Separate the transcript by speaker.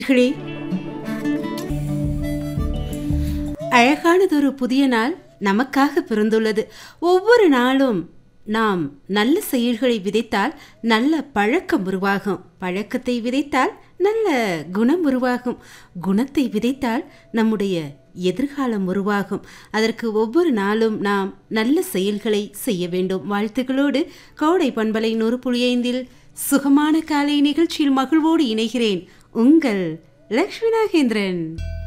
Speaker 1: நேயர்களே, அழகானதொரு புதிய நாள் நமக்காக பிறந்துள்ளது ஒவ்வொரு நாளும் நாம் நல்ல செயல்களை விதைத்தால் நல்ல பழக்கம் உருவாகும் பழக்கத்தை விதைத்தால் நல்ல குணம் உருவாகும் குணத்தை விதைத்தால் நம்முடைய எதிர்காலம் உருவாகும் அதற்கு ஒவ்வொரு நாளும் நாம் நல்ல செயல்களை செய்ய வேண்டும் வாழ்த்துக்களோடு கோடை பண்பலை நூறு புள்ளி ஐந்தில் சுகமான காலை நிகழ்ச்சியில் மகிழ்வோடு இணைகிறேன் உங்கள் லக்ஷ்மி நாகேந்திரன்